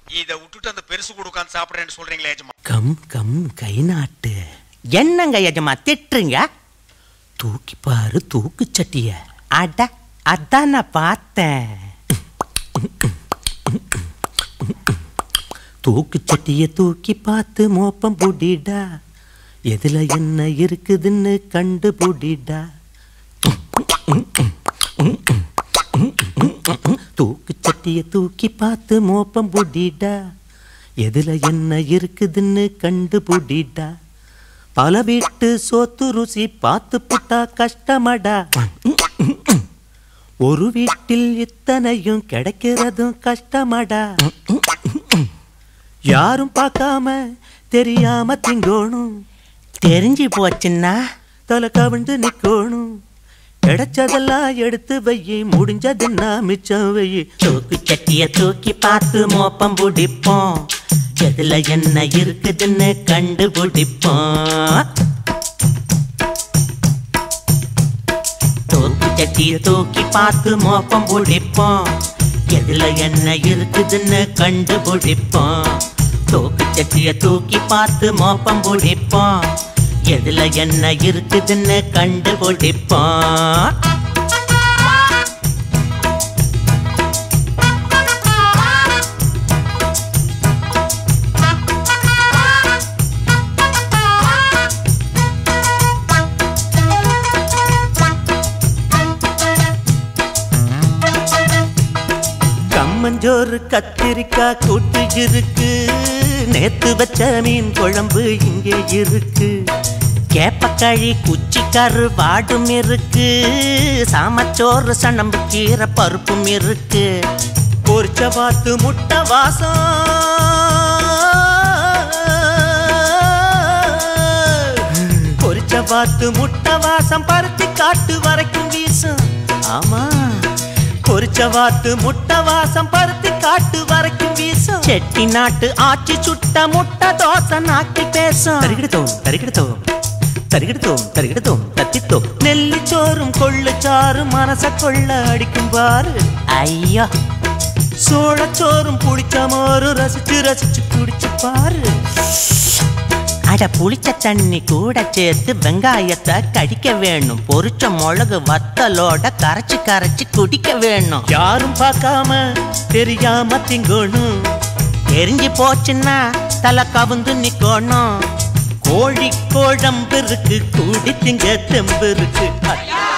இத விட்டுட்டு அந்த பெருசு கூட உட்காந்து சாப்பிடுறேன்னு சொல்றீங்களே எஜமா கம் கம் கை நாட்டு என்னங்க எஜமா திட்டுறீங்க தூக்கி பாரு தூக்கு சட்டிய அட அதான் நான் பார்த்தேன் தூக்கு சட்டிய தூக்கி பார்த்து மோப்பம் புடிடா எதுல என்ன இருக்குதுன்னு கண்டு புடிடா தூக்கு சட்டிய தூக்கி பார்த்து மோப்பம் புடிடா எதுல என்ன இருக்குதுன்னு கண்டு புடிடா பல வீட்டு சோத்து ருசி பார்த்து புட்டா கஷ்டமடா ஒரு வீட்டில் இத்தனையும் கிடைக்கிறதும் கஷ்டமடா யாரும் பார்க்காம தெரியாம திங்கோணும் தெரிஞ்சு போச்சுன்னா தலை கவிழ்ந்து நிக்கோணும் கிடைச்சதெல்லாம் எடுத்து வையி முடிஞ்சதுன்னா மிச்சம் வையி தூக்கு சட்டிய தூக்கி பார்த்து மோப்பம் பிடிப்போம் எதுல என்ன இருக்குதுன்னு கண்டுபிடிப்போம் தூக்கு சட்டிய தூக்கி பார்த்து மோப்பம் பிடிப்போம் எதுல என்ன இருக்குதுன்னு கண்டுபிடிப்போம் தூக்கு சட்டிய தூக்கி பார்த்து மோப்பம் பிடிப்போம் எதுல என்ன இருக்குதுன்னு கண்டுபிடிப்போம் கம்மஞ்சோறு கத்திரிக்காய் கூட்டு இருக்கு நேத்து வச்ச மீன் குழம்பு இங்கே இருக்கு கேப்பக்கழி குச்சிக்கரு வாடும் இருக்கு சாமச்சோறு சணம்பு கீரை பருப்பும் இருக்கு பொரிச்ச பார்த்து முட்டை வாசம் பொரிச்ச பார்த்து முட்டை வாசம் பருத்தி காட்டு வரைக்கும் வீசும் ஆமா பொரிச்ச வாத்து முட்டை வாசம் பருத்தி காட்டு வரைக்கும் வீசும் செட்டி நாட்டு ஆச்சி சுட்ட முட்டை தோசை நாக்கி பேசும் தருகிடுத்தோம் தருகிடுத்தோம் தருகிடுத்தோம் தருகிடுத்தோம் தத்தித்தோம் நெல்லிச்சோறும் கொள்ளுச்சாறும் மனச கொள்ள அடிக்கும் பாரு ஐயா சோளச்சோறும் புளிச்ச மோரும் ரசிச்சு ரசிச்சு குடிச்சு பாரு அட புளிச்ச தண்ணி கூட சேர்த்து வெங்காயத்தை கடிக்க வேணும் பொரிச்ச மிளகு வத்தலோட கரைச்சு கரைச்சு குடிக்க வேணும் யாரும் பார்க்காம தெரியாம திங்கணும் தெரிஞ்சு போச்சுன்னா தலை கவுந்து நிக்கணும் கோழி குழம்பு இருக்கு கூடி திங்க தெம்பு இருக்கு